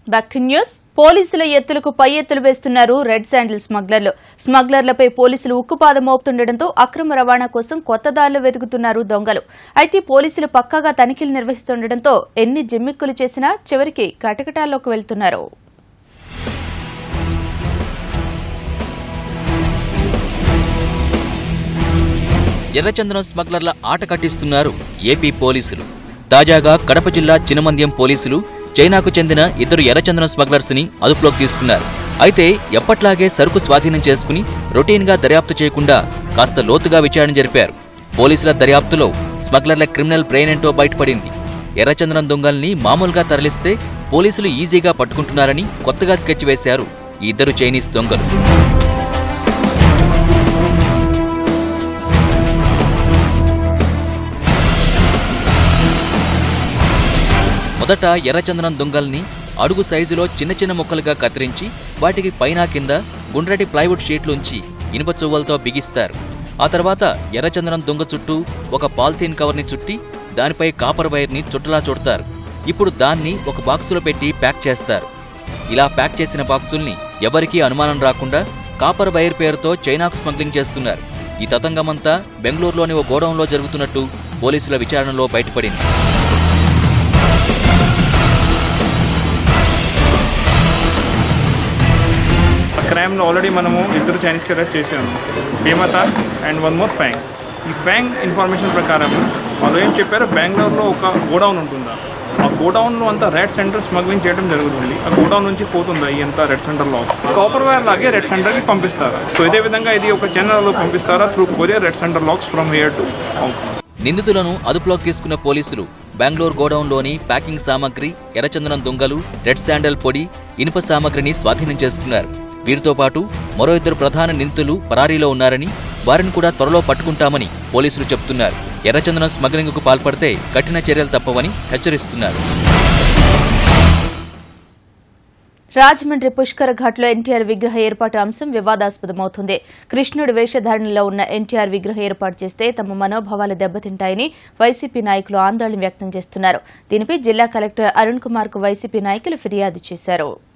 back to news పోలీసుల ఎత్తులకు పై ఎత్తులు వేస్తున్నారు రెడ్ శాండిల్ స్మగ్లర్లు స్మగ్లర్లపై పోలీసులు ఉక్కుపాదం మోపుతుండటంతో అక్రమ రవాణా కోసం కొత్త దారులు వెతుకుతున్నారు దొంగలు అయితే పోలీసులు పక్కాగా తనిఖీలు నిర్వహిస్తుండటంతో ఎన్ని జిమ్మిక్కులు చేసినా చివరికి కటకటాల్లోకి వెళ్తున్నారు ఎర్రచందనం స్మగ్లర్ల ఆట కట్టిస్తున్నారు ఏపీ పోలీసులు తాజాగా కడప జిల్లా చినమంద్యం పోలీసులు చైనాకు చెందిన ఇద్దరు ఎర్రచందనం స్మగ్లర్స్ ని అదుపులోకి తీసుకున్నారు అయితే ఎప్పట్లాగే సరుకు స్వాధీనం చేసుకుని రొటీన్గా దర్యాప్తు చేయకుండా కాస్త లోతుగా విచారణ జరిపారు పోలీసుల దర్యాప్తులో స్మగ్లర్ల క్రిమినల్ బ్రెయిన్ ఏంటో బయటపడింది ఎర్రచందనం దొంగల్ని మామూలుగా తరలిస్తే పోలీసులు ఈజీగా పట్టుకుంటున్నారని కొత్తగా స్కెచ్ వేశారు ఈ ఇద్దరు చైనీస్ దొంగలు మొదట ఎర్రచందనం దొంగల్ని అడుగు సైజులో చిన్న చిన్న ముక్కలుగా కత్తిరించి వాటికి పైన కింద గుండ్రటి ప్లైవుడ్ షీట్లుంచి ఇనుప చువ్వలతో బిగిస్తారు ఆ తర్వాత ఎర్రచందనం దొంగ చుట్టూ ఒక పాలిథీన్ కవర్ని చుట్టి దానిపై కాపర్ వైర్ని చుట్టలా చుడతారు ఇప్పుడు దాన్ని ఒక బాక్సులో పెట్టి ప్యాక్ చేస్తారు ఇలా ప్యాక్ చేసిన బాక్సుల్ని ఎవరికీ అనుమానం రాకుండా కాపర్ వైర్ పేరుతో చైనాకు స్మగ్లింగ్ చేస్తున్నారు ఈ తతంగమంతా బెంగళూరులోని ఓ గోడౌన్లో జరుగుతున్నట్టు పోలీసుల విచారణలో బయటపడింది ఆ క్రైమ్లో ఆల్రెడీ మనము ఇద్దరు చైనీస్కి అరెస్ట్ చేసాము హేమత అండ్ వన్ మోర్ ఫ్యాంగ్ ఈ ఫ్యాంగ్ ఇన్ఫర్మేషన్ ప్రకారం వాళ్ళు ఏం చెప్పారు బెంగళూరులో ఒక గోడౌన్ ఉంటుందా ఆ గోడౌన్లో అంతా రెడ్ సెంటర్ స్మగ్లింగ్ చేయడం జరుగుతుంది ఆ గోడౌన్ నుంచి పోతుందా ఈ అంతా red sander logs copper wire లాగే రెడ్ సెంటర్కి పంపిస్తారా సో ఇదే విధంగా ఇది ఒక ఛానల్లో పంపిస్తారా through courier red sander logs from here to out నిందితులను అదుపులోకి తీసుకున్న పోలీసులు బెంగళూరు గోడౌన్లోని ప్యాకింగ్ సామగ్రి ఎర్రచందనం దొంగలు రెడ్ శాండల్ పొడి ఇనుప సామగ్రిని స్వాధీనం చేసుకున్నారు వీరితో పాటు మరో ఇద్దరు ప్రధాన నిందితులు పరారీలో ఉన్నారని వారిని కూడా త్వరలో పట్టుకుంటామని పోలీసులు చెబుతున్నారు ఎర్రచందనం స్మగ్లింగ్కు పాల్పడితే కఠిన చర్యలు తప్పవని హెచ్చరిస్తున్నారు రాజమండ్రి పుష్కర ఘాట్లో ఎన్టీఆర్ విగ్రహ ఏర్పాటు అంశం వివాదాస్పదమవుతుంది కృష్ణుడి వేషధారణలో ఉన్న ఎన్టీఆర్ విగ్రహ ఏర్పాటు చేస్తే తమ మనోభావాలు దెబ్బతింటాయని వైసీపీ నాయకులు ఆందోళన వ్యక్తం చేస్తున్నారు దీనిపై జిల్లా కలెక్టర్ అరుణ్ కుమార్ కు వైసీపీ నాయకులు ఫిర్యాదు చేశారు